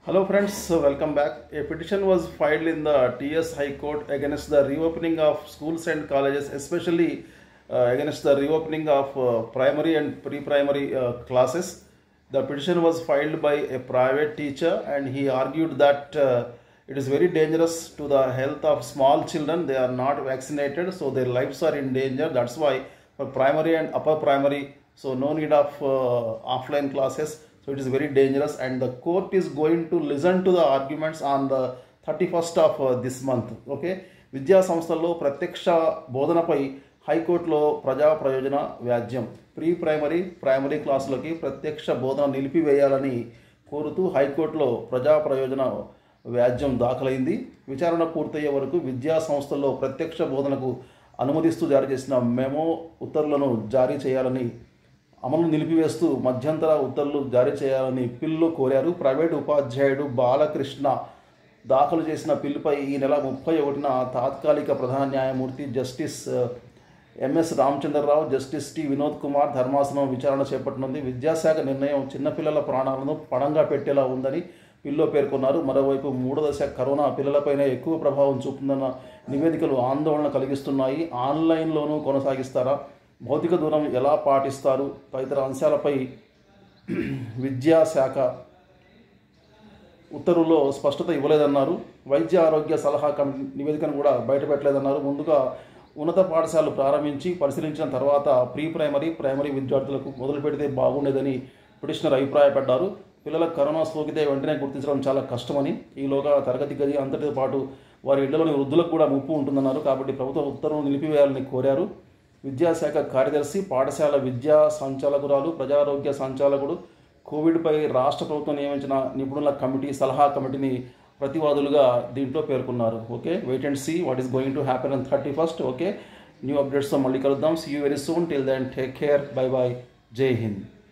Hello friends, so welcome back. A petition was filed in the TS High Court against the reopening of schools and colleges, especially uh, against the reopening of uh, primary and pre-primary uh, classes. The petition was filed by a private teacher and he argued that uh, it is very dangerous to the health of small children. They are not vaccinated, so their lives are in danger. That's why for primary and upper primary, so no need of uh, offline classes so it is very dangerous and the court is going to listen to the arguments on the 31st of uh, this month okay విద్యా సంస్థల్లో ప్రత్యక్ష బోధనపై హైకోర్టులో ప్రజా ప్రయోజన వ్యాజ్యం pre primary primary క్లాసులకి ప్రత్యక్ష బోధన నిలిపివేయాలని కోరుతూ హైకోర్టులో ప్రజా ప్రయోజన వ్యాజ్యం దాఖలైంది విచారణ పూర్తయ్యే వరకు విద్యా సంస్థల్లో ప్రత్యక్ష బోధనకు అనుమతిస్తూ జారీ చేసిన మెమో ఉత్తర్వులను జారీ చేయాలని అమలు నిలిపివేస్తూ మధ్యంతర ఉత్తర్వులు జారీ చేయాలని పిల్లు కోరారు ప్రైవేటు ఉపాధ్యాయుడు బాలకృష్ణ దాఖలు చేసిన పిల్లుపై ఈ నెల ముప్పై ఒకటిన తాత్కాలిక ప్రధాన న్యాయమూర్తి justice M S Ramachandra Rao justice T Vinod Kumar ధర్మాసనం విచారణ చేపట్టనుంది విద్యాశాఖ నిర్ణయం చిన్నపిల్లల ప్రాణాలను పణంగా పెట్టేలా ఉందని పిల్లో పేర్కొన్నారు మరోవైపు మూడో దశ కరోనా పిల్లలపైనే ఎక్కువ ప్రభావం చూపుతుందన్న నివేదికలు ఆందోళన కలిగిస్తున్నాయి ఆన్లైన్లోనూ కొనసాగిస్తారా భౌతిక దూరం ఎలా పాటిస్తారు తదితర అంశాలపై విద్యాశాఖ ఉత్తర్వుల్లో స్పష్టత ఇవ్వలేదన్నారు వైద్య ఆరోగ్య సలహా కమిటీ నివేదికను కూడా బయటపెట్టలేదన్నారు ముందుగా ఉన్నత పాఠశాలలు ప్రారంభించి పరిశీలించిన తర్వాత ప్రీ ప్రైమరీ ప్రైమరీ విద్యార్థులకు మొదలు పెడితే బాగుండేదని పిటిషనర్ అభిప్రాయపడ్డారు పిల్లలకు కరోనా సోకితే వెంటనే గుర్తించడం చాలా కష్టమని ఈలోగా తరగతి గది అంతటితో పాటు వారి ఇళ్లలోని వృద్ధులకు కూడా ముప్పు ఉంటుందన్నారు కాబట్టి ప్రభుత్వ ఉత్తర్వులు నిలిపివేయాలని కోరారు విద్యాశాఖ కార్యదర్శి పాఠశాల విద్యా సంచాలకురాలు ప్రజారోగ్య సంచాలకుడు కోవిడ్పై రాష్ట్ర ప్రభుత్వం నియమించిన నిపుణుల కమిటీ సలహా కమిటీని ప్రతివాదులుగా దీంట్లో పేర్కొన్నారు okay wait and see what is going to happen on thirty first okay new అప్డేట్స్తో మళ్ళీ కలుద్దాం see you very soon till then take care bye bye Jai Hind